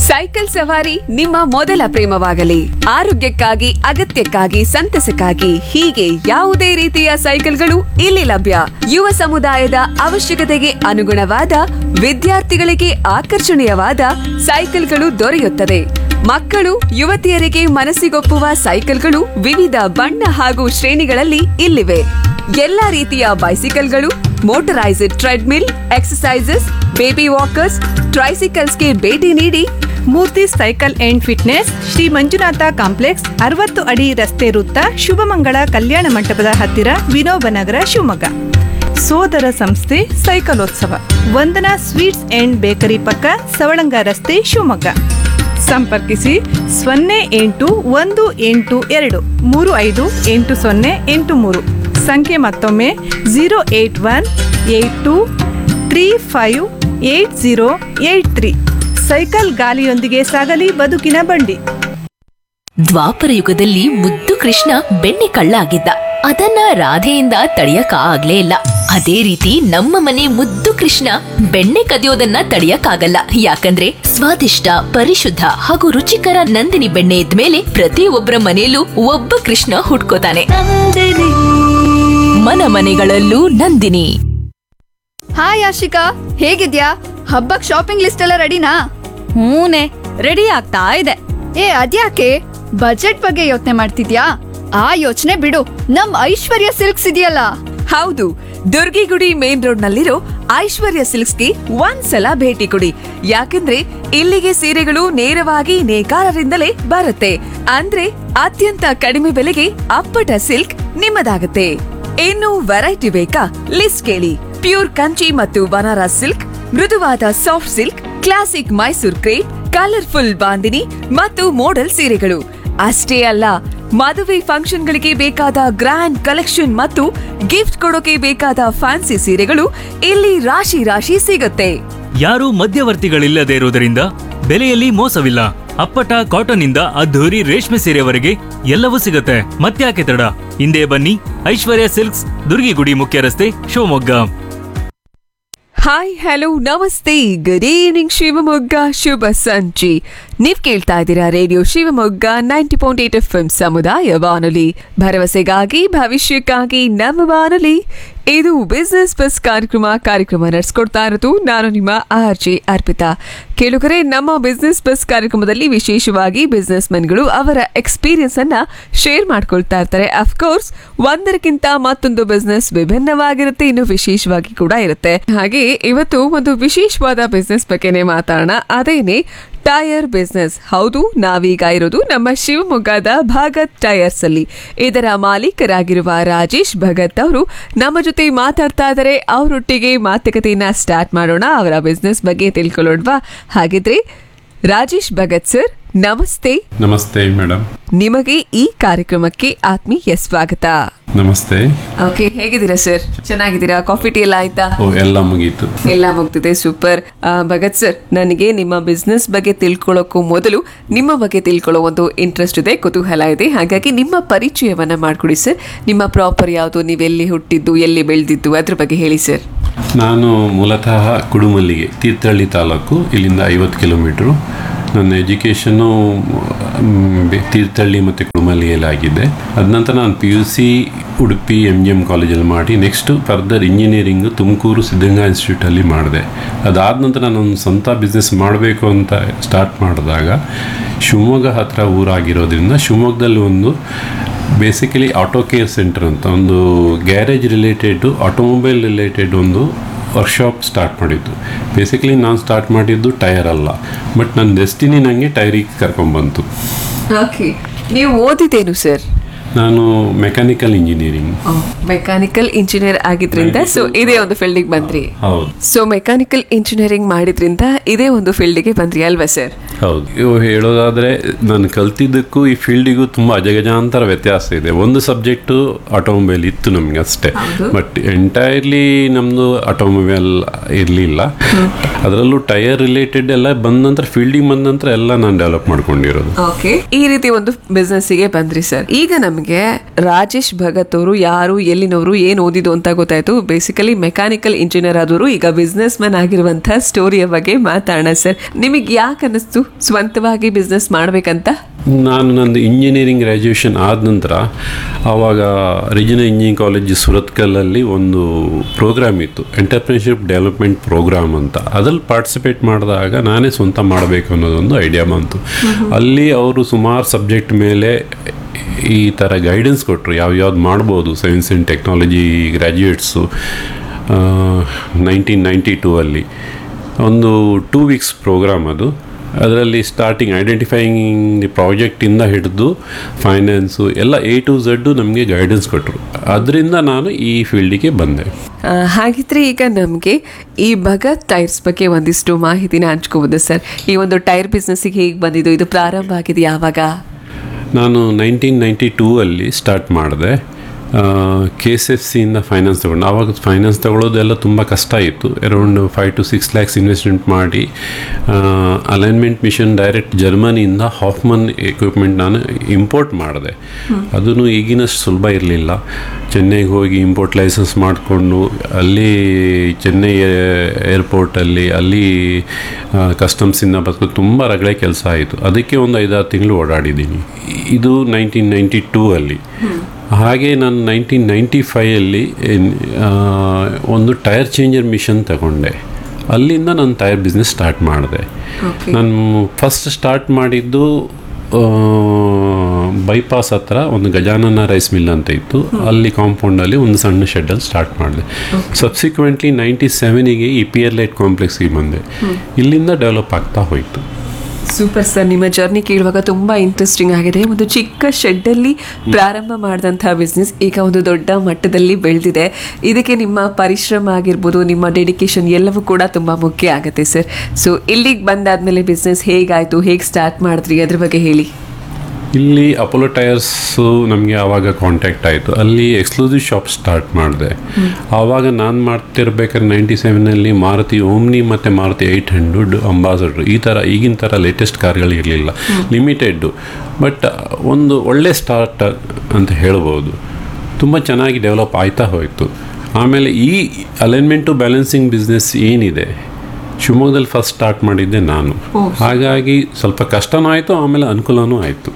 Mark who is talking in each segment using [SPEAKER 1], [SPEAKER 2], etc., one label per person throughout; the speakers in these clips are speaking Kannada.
[SPEAKER 1] ಸೈಕಲ್ ಸವಾರಿ ನಿಮ್ಮ ಮೊದಲ ಪ್ರೇಮವಾಗಲಿ ಆರೋಗ್ಯಕ್ಕಾಗಿ ಅಗತ್ಯಕ್ಕಾಗಿ ಸಂತಸಕ್ಕಾಗಿ ಹೀಗೆ ಯಾವುದೇ ರೀತಿಯ ಸೈಕಲ್ಗಳು ಇಲ್ಲಿ ಲಭ್ಯ ಯುವ ಸಮುದಾಯದ ಅವಶ್ಯಕತೆಗೆ ಅನುಗುಣವಾದ ವಿದ್ಯಾರ್ಥಿಗಳಿಗೆ ಆಕರ್ಷಣೀಯವಾದ ಸೈಕಲ್ಗಳು ದೊರೆಯುತ್ತದೆ ಮಕ್ಕಳು ಯುವತಿಯರಿಗೆ ಮನಸ್ಸಿಗೊಪ್ಪುವ ಸೈಕಲ್ಗಳು ವಿವಿಧ ಬಣ್ಣ ಹಾಗೂ ಶ್ರೇಣಿಗಳಲ್ಲಿ ಇಲ್ಲಿವೆ ಎಲ್ಲಾ ರೀತಿಯ ಬೈಸಿಕಲ್ಗಳು motorised treadmill exercises baby walkers ಟ್ರೈಸಿಕಲ್ಸ್ಗೆ ಭೇಟಿ ನೀಡಿ
[SPEAKER 2] Murthy cycle and fitness Sri Manjunatha complex ಅರವತ್ತು ಅಡಿ ರಸ್ತೆ ವೃತ್ತ ಶುಭಮಂಗಳ ಕಲ್ಯಾಣ ಮಂಟಪದ ಹತ್ತಿರ ವಿನೋಬ ನಗರ ಶಿವಮೊಗ್ಗ ಸೋದರ ಸಂಸ್ಥೆ ಸೈಕಲೋತ್ಸವ ವಂದನಾ ಸ್ವೀಟ್ಸ್ ಅಂಡ್ ಬೇಕರಿ ಪಕ್ಕ ಸವಳಂಗ ರಸ್ತೆ ಶಿವಮೊಗ್ಗ ಸಂಪರ್ಕಿಸಿ ಸೊನ್ನೆ ಎಂಟು ಒಂದು ಎಂಟು ಎರಡು ಮೂರು ಐದು ಎಂಟು ಸೊನ್ನೆ ಎಂಟು ಮೂರು ಸಂಖ್ಯೆ ಮತ್ತೊಮ್ಮೆ zero eight one eight two three five eight zero eight three cycle ಗಾಲಿಯೊಂದಿಗೆ ಸಾಗಲಿ ಬದುಕಿನ ಬಂಡಿ
[SPEAKER 3] ದ್ವಾಪರ ಯುಗದಲ್ಲಿ ಮುದ್ದು ಕೃಷ್ಣ ಬೆಣ್ಣೆ ಕಳ್ಳ ಆಗಿದ್ದ ಅದನ್ನ ರಾಧೆಯಿಂದ ತಡೆಯಕ ಆಗ್ಲೇ ಇಲ್ಲ ಅದೇ ರೀತಿ ನಮ್ಮ ಮನೆ ಮುದ್ದು ಕೃಷ್ಣ ಬೆಣ್ಣೆ ಕದಿಯೋದನ್ನ ತಡೆಯಕ್ಕಾಗಲ್ಲ ಯಾಕಂದ್ರೆ ಸ್ವಾದಿಷ್ಟ ಪರಿಶುದ್ಧ ಹಾಗೂ ರುಚಿಕರ ನಂದಿನಿ ಬೆಣ್ಣೆ ಇದ್ಮೇಲೆ ಪ್ರತಿಯೊಬ್ಬರ ಮನೆಯಲ್ಲೂ ಒಬ್ಬ ಕೃಷ್ಣ ಹುಟ್ಕೋತಾನೆ ಮನ ಮನೆಗಳಲ್ಲೂ ನಂದಿನಿ
[SPEAKER 4] ಹಾಯ್ ಆಶಿಕಾ ಹೇಗಿದ್ಯಾ ಹಬ್ಬಕ್ ಶಾಪಿಂಗ್ ಲಿಸ್ಟ್ ಎಲ್ಲ ರೆಡಿನಾ
[SPEAKER 5] ಹೂನೆ ರೆಡಿ ಆಗ್ತಾ ಇದೆ
[SPEAKER 4] ಏ ಅದ್ಯಾಕೆ ಬಜೆಟ್ ಬಗ್ಗೆ ಯೋಚನೆ ಮಾಡ್ತಿದ್ಯಾ ಆ ಯೋಚನೆ ಬಿಡು ನಮ್ ಐಶ್ವರ್ಯ ಸಿಲ್ಕ್ಸ್ ಇದೆಯಲ್ಲ
[SPEAKER 1] ಹೌದು ದುರ್ಗಿಗುಡಿ ಮೇನ್ ರೋಡ್ ನಲ್ಲಿರೋ ಐಶ್ವರ್ಯ ಸಿಲ್ಕ್ಸ್ಗೆ ಒಂದ್ಸಲ ಭೇಟಿ ಕೊಡಿ ಯಾಕಂದ್ರೆ ಇಲ್ಲಿಗೆ ಸೀರೆಗಳು ನೇರವಾಗಿ ನೇಕಾರರಿಂದಲೇ ಬರುತ್ತೆ ಅಂದ್ರೆ ಅತ್ಯಂತ ಕಡಿಮೆ ಬೆಲೆಗೆ ಅಪ್ಪಟ ಸಿಲ್ಕ್ ನಿಮ್ಮದಾಗುತ್ತೆ ಇನ್ನು ವೆರೈಟಿ ಬೇಕಾ ಲಿಸ್ಟ್ ಕೇಳಿ ಪ್ಯೂರ್ ಕಂಚಿ ಮತ್ತು ಬನಾರಸ್ ಸಿಲ್ಕ್ ಮೃದುವಾದ soft silk classic Mysore crepe colourful bandhani ಮತ್ತು ಮೋಡಲ್ ಸೀರೆಗಳು ಅಷ್ಟೇ ಅಲ್ಲ ಮದುವೆ ಫಂಕ್ಷನ್ಗಳಿಗೆ ಬೇಕಾದ ಗ್ರ್ಯಾಂಡ್ ಕಲೆಕ್ಷನ್ ಮತ್ತು ಗಿಫ್ಟ್ ಕೊಡೋಕೆ ಬೇಕಾದ ಫ್ಯಾನ್ಸಿ ಸೀರೆಗಳು ಇಲ್ಲಿ ರಾಶಿ ರಾಶಿ ಸಿಗುತ್ತೆ
[SPEAKER 6] ಯಾರೂ ಮಧ್ಯವರ್ತಿಗಳಿಲ್ಲದೆ ಇರುವುದರಿಂದ ಬೆಲೆಯಲ್ಲಿ ಮೋಸವಿಲ್ಲ ಅಪ್ಪಟ ಕಾಟನ್ ಇಂದ ಅದ್ಧೂರಿ ರೇಷ್ಮೆ ಸೀರೆವರೆಗೆ ಎಲ್ಲವೂ ಸಿಗುತ್ತೆ ಮತ್ತ್ಯಾಕೆ ತಡ ಹಿಂದೆ ಬನ್ನಿ ಐಶ್ವರ್ಯ ಸಿಲ್ಕ್ಸ್ ದುರ್ಗಿಗುಡಿ ಮುಖ್ಯ ರಸ್ತೆ ಶಿವಮೊಗ್ಗ
[SPEAKER 1] ಹಾಯ್ ಹಲೋ ನಮಸ್ತೆ ಗುಡ್ ಈವ್ನಿಂಗ್ ಶಿವಮೊಗ್ಗ ಶುಭ ಸಂಜೆ ನೀವ್ ಕೇಳ್ತಾ ಇದ್ದೀರಾ radio Shivamogga ninety point eight F ಸಮುದಾಯ ಬಾನುಲಿ ಭರವಸೆಗಾಗಿ ಭವಿಷ್ಯಕ್ಕಾಗಿ ನಮ್ಮ ಬಾನುಲಿ ಇದು ಬಿಸ್ನೆಸ್ ಬಸ್ ಕಾರ್ಯಕ್ರಮ ಕಾರ್ಯಕ್ರಮ ನಡೆಸ್ಕೊಡ್ತಾ ಇರೋದು ನಾನು ನಿಮ್ಮ ಆರ್ ಜೆ ಅರ್ಪಿತಾ ಕೇಳುಗರೆ ನಮ್ಮ ಬಿಸ್ನೆಸ್ ಬಸ್ ಕಾರ್ಯಕ್ರಮದಲ್ಲಿ ವಿಶೇಷವಾಗಿ ಬಿಸ್ನೆಸ್ ಮೆನ್ಗಳು ಅವರ ಎಕ್ಸ್ಪೀರಿಯನ್ಸ್ ಅನ್ನ ಶೇರ್ ಮಾಡ್ಕೊಳ್ತಾ ಇರ್ತಾರೆ ಅಫ್ಕೋರ್ಸ್ ಒಂದರಕ್ಕಿಂತ ಮತ್ತೊಂದು ಬಿಸ್ನೆಸ್ ವಿಭಿನ್ನವಾಗಿರುತ್ತೆ ಇನ್ನು ವಿಶೇಷವಾಗಿ ಕೂಡ ಇರುತ್ತೆ ಹಾಗೆ ಇವತ್ತು ಒಂದು ವಿಶೇಷವಾದ ಬಿಸ್ನೆಸ್ ಬಗ್ಗೆನೇ ಮಾತಾಡೋಣ ಅದೇನೆ ಟೈರ್ ಬಿಸ್ನೆಸ್ ಹೌದು ನಾವೀಗ ಇರೋದು ನಮ್ಮ ಶಿವಮೊಗ್ಗದ ಭಗತ್ ಟೈರ್ಸ್ ಅಲ್ಲಿ ಇದರ ಮಾಲೀಕರಾಗಿರುವ ರಾಜೇಶ್ ಭಗತ್ ಅವರು ನಮ್ಮ ಜೊತೆ ಮಾತಾಡ್ತಾ ಇದ್ದಾರೆ ಅವರೊಟ್ಟಿಗೆ ಮಾತುಕತೆಯನ್ನ ಸ್ಟಾರ್ಟ್ ಮಾಡೋಣ ಅವರ ಬಿಸ್ನೆಸ್ ಬಗ್ಗೆ ತಿಳ್ಕೊಳ್ಳೋಣವಾ ಹಾಗಿದ್ರೆ ರಾಜೇಶ್ ಭಗತ್ ಸರ್ ನಮಸ್ತೆ
[SPEAKER 7] ನಮಸ್ತೆ ಮೇಡಮ್
[SPEAKER 1] ನಿಮಗೆ ಈ ಕಾರ್ಯಕ್ರಮಕ್ಕೆ ಆತ್ಮೀಯ ಸ್ವಾಗತ
[SPEAKER 7] ನಮಸ್ತೆ
[SPEAKER 1] ಓಕೆ ಹೇಗಿದ್ದೀರಾ ಸರ್ ಚೆನ್ನಾಗಿದ್ದೀರಾ ಕಾಫಿ ಟೀ ಎಲ್ಲ ಆಯ್ತಾ
[SPEAKER 7] ಓ ಎಲ್ಲ ಮುಗೀತು
[SPEAKER 1] ಎಲ್ಲ ಮುಗ್ದಿದೆ ಸೂಪರ್ ಆ, ಭಗತ್ ಸರ್ ನನಗೆ ನಿಮ್ಮ ಬಿಸ್ನೆಸ್ ಬಗ್ಗೆ ತಿಳ್ಕೊಳ್ಳೋಕ್ಕೂ ಮೊದಲು ನಿಮ್ಮ ಬಗ್ಗೆ ತಿಳ್ಕೊಳ್ಳೋ ಒಂದು ಇಂಟ್ರೆಸ್ಟ್ ಇದೆ ಕುತೂಹಲ ಇದೆ ಹಾಗಾಗಿ ನಿಮ್ಮ ಪರಿಚಯವನ್ನ ಮಾಡ್ಕೊಡಿ ಸರ್ ನಿಮ್ಮ ಪ್ರಾಪರ್ ಯಾವುದು ನೀವೆಲ್ಲಿ ಹುಟ್ಟಿದ್ದು ಎಲ್ಲಿ ಬೆಳೆದಿದ್ದು ಅದ್ರ ಬಗ್ಗೆ ಹೇಳಿ ಸರ್
[SPEAKER 7] ನಾನು ಮೂಲತಃ ಕುಡುಮಲ್ಲಿಗೆ ತೀರ್ಥಹಳ್ಳಿ ತಾಲೂಕು ಇಲ್ಲಿಂದ ಐವತ್ತು ಕಿಲೋಮೀಟ್ರು ನನ್ನ ಎಜುಕೇಷನ್ನು ತೀರ್ಥಹಳ್ಳಿ ಮತ್ತು ಕುಡುಮಲ್ಲಿಯಲ್ಲಿ ಆಗಿದೆ ಅದ ನಂತರ ನಾನು P U C Udupi M G M ಕಾಲೇಜಲ್ಲಿ ಮಾಡಿ next further engineering Tumakuru Siddaganga ಇನ್ಸ್ಟಿಟ್ಯೂಟಲ್ಲಿ ಮಾಡಿದೆ ಅದಾದ ನಂತರ ನಾನೊಂದು ಸ್ವಂತ ಬಿಸ್ನೆಸ್ ಮಾಡಬೇಕು ಅಂತ ಸ್ಟಾರ್ಟ್ ಮಾಡಿದಾಗ ಶಿವಮೊಗ್ಗ ಹತ್ರ ಊರಾಗಿರೋದ್ರಿಂದ ಶಿವಮೊಗ್ಗದಲ್ಲಿ ಒಂದು ಬೇಸಿಕಲಿ ಆಟೋ ಕೇರ್ ಸೆಂಟರ್ ಅಂತ ಒಂದು ಗ್ಯಾರೇಜ್ ರಿಲೇಟೆಡ್ ಆಟೋಮೊಬೈಲ್ ರಿಲೇಟೆಡ್ ಒಂದು ವರ್ಕ್ಶಾಪ್ ಸ್ಟಾರ್ಟ್ ಮಾಡಿದ್ದು ಬೇಸಿಕಲಿ ನಾನು ಸ್ಟಾರ್ಟ್ ಮಾಡಿದ್ದು ಟೈರ್ ಅಲ್ಲ ಬಟ್ ನನ್ನ ಡೆಸ್ಟಿನಿ ನನಗೆ ಟೈರಿಗೆ ಕರ್ಕೊಂಡ್ಬಂತು
[SPEAKER 1] ಓಕೆ ನೀವು ಓದಿದ್ದೇನು ಸರ್
[SPEAKER 7] ನಾನು ಮೆಕ್ಯಾನಿಕಲ್ ಇಂಜಿನಿಯರಿಂಗ್
[SPEAKER 1] ಮೆಕ್ಯಾನಿಕಲ್ ಇಂಜಿನಿಯರ್ ಆಗಿದ್ರಿಂದ ಸೊ ಇದೇ ಒಂದು ಫೀಲ್ಡಿಗೆ ಬಂದ್ರಿ
[SPEAKER 7] ಹೌದು
[SPEAKER 1] ಸೊ ಮೆಕ್ಯಾನಿಕಲ್ ಇಂಜಿನಿಯರಿಂಗ್ ಮಾಡಿದ್ರಿಂದ ಇದೇ ಒಂದು ಫೀಲ್ಡಿಗೆ ಬಂದ್ರಿ ಅಲ್ವಾ ಸರ್
[SPEAKER 7] ಹೌದು ಇವು ಹೇಳೋದಾದರೆ ನಾನು ಕಲ್ತಿದ್ದಕ್ಕೂ ಈ ಫೀಲ್ಡಿಗೂ ತುಂಬ ಅಜಗಜಾಂತರ ವ್ಯತ್ಯಾಸ ಇದೆ ಒಂದು ಸಬ್ಜೆಕ್ಟು ಆಟೋಮೊಬೈಲ್ ಇತ್ತು ನಮಗೆ ಅಷ್ಟೇ ಬಟ್ ಎಂಟೈರ್ಲಿ ನಮ್ಮದು ಆಟೋಮೊಬೈಲ್ ಇರಲಿಲ್ಲ ಅದರಲ್ಲೂ ಟೈರ್ ರಿಲೇಟೆಡ್ ಎಲ್ಲ ಬಂದ ನಂತರ ಫೀಲ್ಡಿಗೆ ಬಂದ ನಂತರ ಎಲ್ಲ ನಾನು ಡೆವಲಪ್ ಮಾಡ್ಕೊಂಡಿರೋದು
[SPEAKER 1] ಓಕೆ ಈ ರೀತಿ ಒಂದು ಬಿಸ್ನೆಸ್ ಗೆ ಬಂದ್ರಿ ಸರ್ ಈಗ ನಮಗೆ ನಮಗೆ ರಾಜೇಶ್ ಭಗತ್ ಅವರು ಯಾರು ಎಲ್ಲಿನವರು ಏನು ಓದಿದ್ದು ಅಂತ ಗೊತ್ತಾಯ್ತು ಬೇಸಿಕಲಿ ಮೆಕ್ಯಾನಿಕಲ್ ಇಂಜಿನಿಯರ್ ಆದವರು ಈಗ ಬಿಸ್ನೆಸ್ ಮ್ಯಾನ್ ಆಗಿರುವಂತಹ ಸ್ಟೋರಿಯ ಬಗ್ಗೆ ಮಾತಾಡೋಣ ಸರ್ ನಿಮಗೆ ಯಾಕೆ ಅನ್ನಿಸ್ತು ಸ್ವಂತವಾಗಿ ಬಿಸ್ನೆಸ್ ಮಾಡ್ಬೇಕಂತ
[SPEAKER 7] ನಾನು ನಂದು ಇಂಜಿನಿಯರಿಂಗ್ ಗ್ರ್ಯಾಜುಯೇಷನ್ ಆದ ನಂತರ ಆವಾಗ ರೀಜನಲ್ ಇಂಜಿನಿಯರಿಂಗ್ ಕಾಲೇಜ್ ಸುರತ್ಕಲ್ಲಲ್ಲಿ ಒಂದು ಪ್ರೋಗ್ರಾಮ್ ಇತ್ತು ಎಂಟರ್ಪ್ರಿನರ್ಶಿಪ್ ಡೆವಲಪ್ಮೆಂಟ್ ಪ್ರೋಗ್ರಾಮ್ ಅಂತ ಅದ್ರಲ್ಲಿ ಪಾರ್ಟಿಸಿಪೇಟ್ ಮಾಡಿದಾಗ ನಾನೇ ಸ್ವಂತ ಮಾಡಬೇಕು ಅನ್ನೋದೊಂದು ಐಡಿಯಾ ಬಂತು ಅಲ್ಲಿ ಅವರು ಸುಮಾರು ಸಬ್ಜೆಕ್ಟ್ ಮೇಲೆ ಈ ಥರ ಗೈಡೆನ್ಸ್ ಕೊಟ್ಟರು ಯಾವ್ಯಾವ್ದು ಮಾಡ್ಬೋದು science and technology graduates nineteen ninety two ಅಲ್ಲಿ ಒಂದು ಟೂ ವೀಕ್ಸ್ ಪ್ರೋಗ್ರಾಮ್ ಅದು ಅದರಲ್ಲಿ ಸ್ಟಾರ್ಟಿಂಗ್ ಐಡೆಂಟಿಫೈಯಿಂಗ್ ದಿ ಪ್ರಾಜೆಕ್ಟಿಂದ ಹಿಡಿದು ಫೈನಾನ್ಸು ಎಲ್ಲ ಎ ಟು ಝಡ್ಡು ನಮಗೆ ಗೈಡೆನ್ಸ್ ಕೊಟ್ಟರು ಅದರಿಂದ ನಾನು ಈ ಫೀಲ್ಡಿಗೆ ಬಂದೆ
[SPEAKER 1] ಆ, ಹಾಗಿದ್ರೆ ಈಗ ನಮಗೆ ಈ ಭಗತ್ ಟೈರ್ಸ್ ಬಗ್ಗೆ ಒಂದಿಷ್ಟು ಮಾಹಿತಿನ ಹಂಚ್ಕೋಬೋದು ಸರ್ ಈ ಒಂದು ಟೈರ್ ಬಿಸ್ನೆಸ್ಸಿಗೆ ಹೇಗೆ ಬಂದಿದ್ದು ಇದು ಪ್ರಾರಂಭ ಆಗಿದೆ ಯಾವಾಗ
[SPEAKER 7] ನಾನು ನೈನ್ಟೀನ್ ನೈಂಟಿ ಟೂ ಅಲ್ಲಿ ಸ್ಟಾರ್ಟ್ ಮಾಡಿದೆ ಕೆ ಎಸ್ ಎಫ್ ಸಿಯಿಂದ ಫೈನಾನ್ಸ್ ತೊಗೊಂಡು ಆವಾಗ ಫೈನಾನ್ಸ್ ತಗೊಳ್ಳೋದೆಲ್ಲ ತುಂಬ ಕಷ್ಟ ಇತ್ತು around five to six lakhs investment ಮಾಡಿ ಅಲೈನ್ಮೆಂಟ್ ಮಿಷನ್ ಡೈರೆಕ್ಟ್ ಜರ್ಮನಿಯಿಂದ ಹಾಫ್ಮನ್ ಎಕ್ವಿಪ್ಮೆಂಟ್ ನಾನು ಇಂಪೋರ್ಟ್ ಮಾಡಿದೆ ಅದೂ ಈಗಿನಷ್ಟು ಸುಲಭ ಇರಲಿಲ್ಲ ಚೆನ್ನೈಗೆ ಹೋಗಿ ಇಂಪೋರ್ಟ್ ಲೈಸೆನ್ಸ್ ಮಾಡಿಕೊಂಡು ಅಲ್ಲಿ ಚೆನ್ನೈ ಏರ್ಪೋರ್ಟಲ್ಲಿ ಅಲ್ಲಿ ಕಸ್ಟಮ್ಸಿಂದ ಬದುಕು ತುಂಬ ರಗಳೆ ಕೆಲಸ ಆಯಿತು ಅದಕ್ಕೆ ಒಂದು ಐದಾರು ತಿಂಗಳು ಓಡಾಡಿದ್ದೀನಿ ಇದು ನೈನ್ಟೀನ್ ನೈಂಟಿ ಟೂ ಅಲ್ಲಿ ಹಾಗೆ ನಾನು ನೈನ್ಟೀನ್ ನೈಂಟಿ ಫೈಯಲ್ಲಿ ಒಂದು ಟೈರ್ ಚೇಂಜರ್ ಮಿಷನ್ ತಗೊಂಡೆ ಅಲ್ಲಿಂದ ನಾನು ಟೈರ್ ಬಿಸ್ನೆಸ್ ಸ್ಟಾರ್ಟ್ ಮಾಡಿದೆ ನಾನು ಫಸ್ಟ್ ಸ್ಟಾರ್ಟ್ ಮಾಡಿದ್ದು ಬೈಪಾಸ್ ಹತ್ರ ಒಂದು ಗಜಾನನ ರೈಸ್ ಮಿಲ್ ಅಂತ ಇತ್ತು ಅಲ್ಲಿ ಕಾಂಪೌಂಡಲ್ಲಿ ಒಂದು ಸಣ್ಣ ಶೆಡ್ಡಲ್ಲಿ ಸ್ಟಾರ್ಟ್ ಮಾಡಿದೆ ಸಬ್ಸಿಕ್ವೆಂಟ್ಲಿ ನೈಂಟಿ ಸೆವೆನಿಗೆ ಈ ಪಿ ಎಲ್ ಲೈಟ್ ಕಾಂಪ್ಲೆಕ್ಸ್ಗೆ ಬಂದೆ ಇಲ್ಲಿಂದ ಡೆವಲಪ್ ಆಗ್ತಾ ಹೋಯಿತು
[SPEAKER 1] ಸೂಪರ್ ಸರ್ ನಿಮ್ಮ ಜರ್ನಿ ಕೇಳುವಾಗ ತುಂಬಾ ಇಂಟ್ರೆಸ್ಟಿಂಗ್ ಆಗಿದೆ ಒಂದು ಚಿಕ್ಕ ಶೆಡ್ಡಲ್ಲಿ ಪ್ರಾರಂಭ ಮಾಡಿದಂತಹ ಬಿಸ್ನೆಸ್ ಈಗ ಒಂದು ದೊಡ್ಡ ಮಟ್ಟದಲ್ಲಿ ಬೆಳೆದಿದೆ ಇದಕ್ಕೆ ನಿಮ್ಮ ಪರಿಶ್ರಮ ಆಗಿರ್ಬೋದು ನಿಮ್ಮ ಡೆಡಿಕೇಶನ್ ಎಲ್ಲವೂ ಕೂಡ ತುಂಬಾ ಮುಖ್ಯ ಆಗುತ್ತೆ ಸರ್ ಸೊ ಇಲ್ಲಿಗೆ ಬಂದಾದ್ಮೇಲೆ ಬಿಸ್ನೆಸ್ ಹೇಗಾಯ್ತು ಹೇಗೆ ಸ್ಟಾರ್ಟ್ ಮಾಡಿದ್ರಿ ಅದ್ರ ಬಗ್ಗೆ ಹೇಳಿ
[SPEAKER 7] ಇಲ್ಲಿ ಅಪೋಲೋ ಟೈರ್ಸು ನಮಗೆ ಆವಾಗ ಕಾಂಟ್ಯಾಕ್ಟ್ ಆಯಿತು ಅಲ್ಲಿ ಎಕ್ಸ್ಕ್ಲೂಸಿವ್ ಶಾಪ್ ಸ್ಟಾರ್ಟ್ ಮಾಡಿದೆ ಆವಾಗ ನಾನು ಮಾಡ್ತಿರ್ಬೇಕಾದ್ರೆ ನೈಂಟಿ ಸೆವೆನಲ್ಲಿ ಮಾರುತಿ ಓಮ್ನಿ ಮತ್ತು ಮಾರುತಿ ಏಯ್ಟ್ ಹಂಡ್ರೆಡ್ ಅಂಬಾಸಡರ್ ಈ ಥರ ಈಗಿನ ಥರ ಲೇಟೆಸ್ಟ್ ಕಾರ್ಗಳು ಇರಲಿಲ್ಲ ಲಿಮಿಟೆಡ್ಡು ಬಟ್ ಒಂದು ಒಳ್ಳೆ ಸ್ಟಾರ್ಟ್ ಅಂತ ಹೇಳ್ಬೋದು ತುಂಬ ಚೆನ್ನಾಗಿ ಡೆವಲಪ್ ಆಯ್ತಾ ಹೋಯಿತು ಆಮೇಲೆ ಈ ಅಲೈನ್ಮೆಂಟು ಬ್ಯಾಲೆನ್ಸಿಂಗ್ ಬಿಸ್ನೆಸ್ ಏನಿದೆ ಶಿವಮೊಗ್ಗದಲ್ಲಿ ಫಸ್ಟ್ ಸ್ಟಾರ್ಟ್ ಮಾಡಿದ್ದೆ ನಾನು ಹಾಗಾಗಿ ಸ್ವಲ್ಪ ಕಷ್ಟನೂ ಆಯಿತು ಆಮೇಲೆ ಅನುಕೂಲನೂ ಆಯಿತು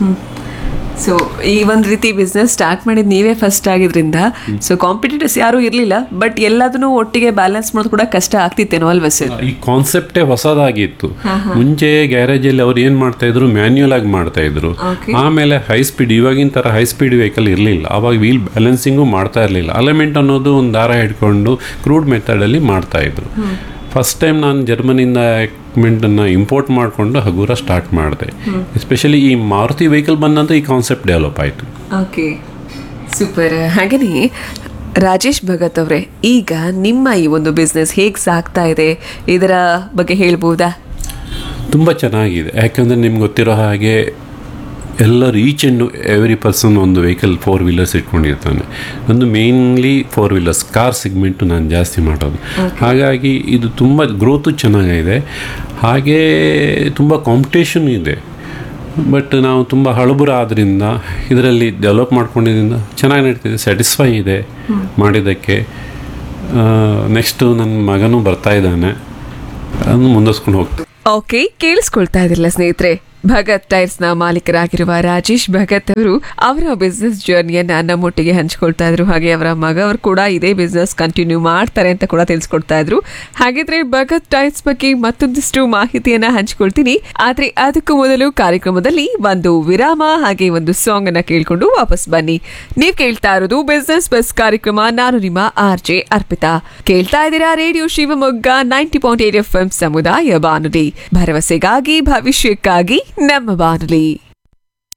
[SPEAKER 1] ಸೊ ಈ ಒಂದು ರೀತಿ ಬಿಸ್ನೆಸ್ ಸ್ಟಾರ್ಟ್ ಮಾಡಿದ್ ನೀವೇ ಫಸ್ಟ್ ಆಗಿದ್ರಿಂದ ಸೊ ಕಾಂಪಿಟೇಟರ್ಸ್ ಯಾರೂ ಇರಲಿಲ್ಲ ಬಟ್ ಎಲ್ಲದನ್ನು ಒಟ್ಟಿಗೆ ಬ್ಯಾಲೆನ್ಸ್ ಮಾಡೋದು ಕೂಡ ಕಷ್ಟ ಆಗ್ತಿತ್ತೇನೋ ಅಲ್ವಾ ಸರ್
[SPEAKER 7] ಈ ಕಾನ್ಸೆಪ್ಟೇ ಹೊಸದಾಗಿತ್ತು ಮುಂಚೆ ಗ್ಯಾರೇಜಲ್ಲಿ ಅವ್ರು ಏನು ಮಾಡ್ತಾ ಇದ್ರು ಮ್ಯಾನ್ಯುಯಲ್ ಆಗಿ ಮಾಡ್ತಾ ಇದ್ರು ಆಮೇಲೆ ಹೈ ಸ್ಪೀಡ್ ಇವಾಗಿನ ಥರ ಹೈ ಸ್ಪೀಡ್ ವೆಹಿಕಲ್ ಇರಲಿಲ್ಲ ಅವಾಗ ವೀಲ್ ಬ್ಯಾಲೆನ್ಸಿಂಗು ಮಾಡ್ತಾ ಇರಲಿಲ್ಲ ಅಲೆಮೆಂಟ್ ಅನ್ನೋದು ಒಂದು ದಾರ ಹಿಡ್ಕೊಂಡು ಕ್ರೂಡ್ ಮೆಥಡಲ್ಲಿ ಮಾಡ್ತಾ ಇದ್ರು ಫಸ್ಟ್ ಟೈಮ್ ನಾನು ಜರ್ಮನಿಯಿಂದ ಎಕ್ವಿಪ್ಮೆಂಟನ್ನು ಇಂಪೋರ್ಟ್ ಮಾಡಿಕೊಂಡು ಹಗುರ ಸ್ಟಾರ್ಟ್ ಮಾಡಿದೆ ಎಸ್ಪೆಷಲಿ ಈ ಮಾರುತಿ ವೆಹಿಕಲ್ ಬಂದಂತ ಈ ಕಾನ್ಸೆಪ್ಟ್ ಡೆವಲಪ್ ಆಯಿತು
[SPEAKER 1] ಓಕೆ ಸೂಪರ್ ಹಾಗೆಯೇ ರಾಜೇಶ್ ಭಗತ್ ಅವರೇ ಈಗ ನಿಮ್ಮ ಈ ಒಂದು ಬಿಸ್ನೆಸ್ ಹೇಗೆ ಸಾಗ್ತಾ ಇದೆ ಇದರ ಬಗ್ಗೆ ಹೇಳ್ಬೋದಾ
[SPEAKER 7] ತುಂಬ ಚೆನ್ನಾಗಿದೆ ಯಾಕಂದರೆ ನಿಮ್ಗೆ ಗೊತ್ತಿರೋ ಹಾಗೆ ಎಲ್ಲರೂ ಈಚ್ ಆ್ಯಂಡ್ ಎವ್ರಿ ಪರ್ಸನ್ ಒಂದು ವೆಹಿಕಲ್ ಫೋರ್ ವೀಲರ್ಸ್ ಇಟ್ಕೊಂಡಿರ್ತಾನೆ ನಂದು mainly four wheelers car segment ನಾನು ಜಾಸ್ತಿ ಮಾಡೋದು ಹಾಗಾಗಿ ಇದು ತುಂಬ ಗ್ರೋತು ಚೆನ್ನಾಗಿದೆ ಹಾಗೇ ತುಂಬ ಕಾಂಪಿಟೇಷನ್ ಇದೆ ಬಟ್ ನಾವು ತುಂಬ ಹಳಬರ ಆದ್ದರಿಂದ ಇದರಲ್ಲಿ ಡೆವಲಪ್ ಮಾಡ್ಕೊಂಡಿದ್ದರಿಂದ ಚೆನ್ನಾಗಿ ನಡೀತಿದೆ ಸ್ಯಾಟಿಸ್ಫೈ ಇದೆ ಮಾಡಿದ್ದಕ್ಕೆ ನೆಕ್ಸ್ಟು ನನ್ನ ಮಗನೂ ಬರ್ತಾ ಇದ್ದಾನೆ ಅದನ್ನು ಮುಂದುವರ್ಸ್ಕೊಂಡು ಹೋಗ್ತೀನಿ
[SPEAKER 1] ಓಕೆ ಕೇಳಿಸ್ಕೊಳ್ತಾ ಇದ್ರಲ್ಲ ಸ್ನೇಹಿತರೆ ಭಗತ್ ಟೈರ್ಸ್ ನ ಮಾಲೀಕರಾಗಿರುವ ರಾಜೇಶ್ ಭಗತ್ ಅವರು ಅವರ ಬಿಸ್ನೆಸ್ ಜರ್ನಿಯನ್ನ ನಮ್ಮೊಟ್ಟಿಗೆ ಹಂಚ್ಕೊಳ್ತಾ ಇದ್ರು ಹಾಗೆ ಅವರ ಮಗ ಅವರು ಕೂಡ ಇದೇ ಬಿಸ್ನೆಸ್ ಕಂಟಿನ್ಯೂ ಮಾಡ್ತಾರೆ ಅಂತ ಕೂಡ ತಿಳಿಸ್ಕೊಡ್ತಾ ಇದ್ರು ಹಾಗಿದ್ರೆ ಭಗತ್ ಟೈರ್ಸ್ ಬಗ್ಗೆ ಮತ್ತೊಂದಿಷ್ಟು ಮಾಹಿತಿಯನ್ನ ಹಂಚ್ಕೊಳ್ತೀನಿ ಆದ್ರೆ ಅದಕ್ಕೂ ಮೊದಲು ಕಾರ್ಯಕ್ರಮದಲ್ಲಿ ಒಂದು ವಿರಾಮ ಹಾಗೆ ಒಂದು ಸಾಂಗ್ ಅನ್ನ ಕೇಳ್ಕೊಂಡು ವಾಪಸ್ ಬನ್ನಿ ನೀವ್ ಕೇಳ್ತಾ ಇರೋದು ಬಿಸ್ನೆಸ್ ಬಸ್ ಕಾರ್ಯಕ್ರಮ ನಾನು ನಿಮ್ಮ ಆರ್ ಜೆ ಅರ್ಪಿತಾ ಕೇಳ್ತಾ ಇದ್ದೀರಾ radio Shivamogga ninety point eight F M ಸಮುದಾಯ ಬಾನುಲಿ ಭರವಸೆಗಾಗಿ ಭವಿಷ್ಯಕ್ಕಾಗಿ ನಮ್ಮ ಬಾನುಲಿ